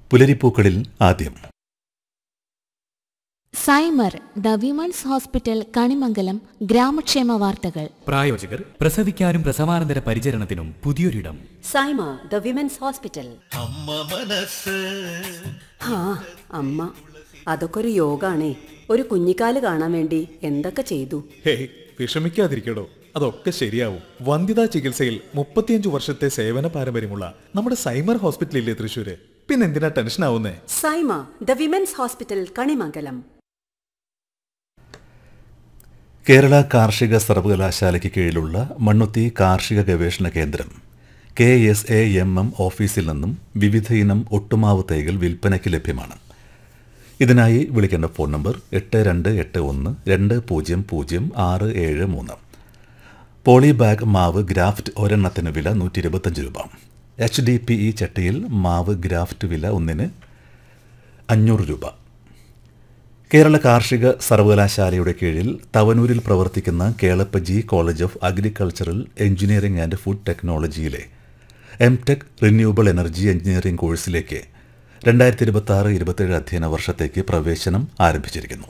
പുലരിപ്പൂക്കളിൽ ആദ്യം Saima the women's hospital Kanimangalam ഗ്രാമക്ഷേമ വാർത്തകൾ പ്രായോജകർ പ്രസവിക്കാനും പ്രസവാനന്തര പരിചരണത്തിനും പുതിയൊരിടം സൈമ ദ വിമൻസ് ഹോസ്പിറ്റൽ ആ അമ്മ അതൊക്കെ ഒരു യോഗാണേ ഒരു കുഞ്ഞിക്കാല് കാണാൻ വേണ്ടി എന്തൊക്കെ ചെയ്തു ഹേയ് വിഷമിക്കാതിരിക്കടോ അതൊക്കെ ശരിയാവും വന്ധ്യതാ ചികിത്സയിൽ മുപ്പത്തിയഞ്ചു വർഷത്തെ സേവന പാരമ്പര്യമുള്ള നമ്മുടെ സൈമർ ഹോസ്പിറ്റലില്ലേ തൃശ്ശൂര് പിന്നെന്തിനാ ടെൻഷൻ ആവുന്നേ Saima the women's hospital Kanimangalam Kerala കാർഷിക സർവകലാശാലയ്ക്ക് കീഴിലുള്ള മണ്ണുത്തി കാർഷിക ഗവേഷണ കേന്ദ്രം K S A M M ഓഫീസിൽ നിന്നും വിവിധ ഇനം ഒട്ടുമാവ് തൈകൾ വിൽപ്പനയ്ക്ക് ലഭ്യമാണ് ഇതിനായി വിളിക്കേണ്ട ഫോൺ നമ്പർ എട്ട് രണ്ട് എട്ട് ഒന്ന് രണ്ട് പൂജ്യം പൂജ്യം ആറ് ഏഴ് മൂന്ന് പോളി ബാഗ് മാവ് ഗ്രാഫ്റ്റ് ഒരെണ്ണത്തിന് വില നൂറ്റി ഇരുപത്തഞ്ച് രൂപ എച്ച് ഡി പി ഇ ചട്ടിയിൽ മാവ് ഗ്രാഫ്റ്റ് വില ഒന്നിന് അഞ്ഞൂറ് രൂപ കേരള കാർഷിക സർവകലാശാലയുടെ കീഴിൽ തവനൂരിൽ പ്രവർത്തിക്കുന്ന Kelappaji college of agricultural engineering and food ടെക്നോളജിയിലെ M tech renewable energy engineering കോഴ്സിലേക്ക് രണ്ടായിരത്തി ഇരുപത്തി ആറ് ഇരുപത്തേഴ് അധ്യയന വർഷത്തേക്ക് പ്രവേശനം ആരംഭിച്ചിരിക്കുന്നു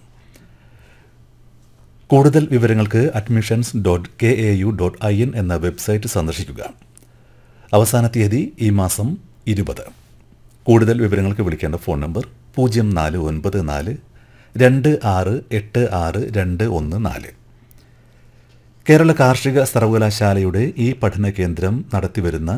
കൂടുതൽ വിവരങ്ങൾക്ക് admissions dot K A U dot I N എന്ന വെബ്സൈറ്റ് സന്ദർശിക്കുക അവസാന തീയതി ഈ മാസം ഇരുപത് കൂടുതൽ വിവരങ്ങൾക്ക് വിളിക്കേണ്ട ഫോൺ നമ്പർ പൂജ്യം നാല് ഒൻപത് നാല് രണ്ട് ആറ് എട്ട് ആറ് രണ്ട് ഒന്ന് നാല് കേരള കാർഷിക സർവകലാശാലയുടെ ഈ പഠന കേന്ദ്രം നടത്തിവരുന്ന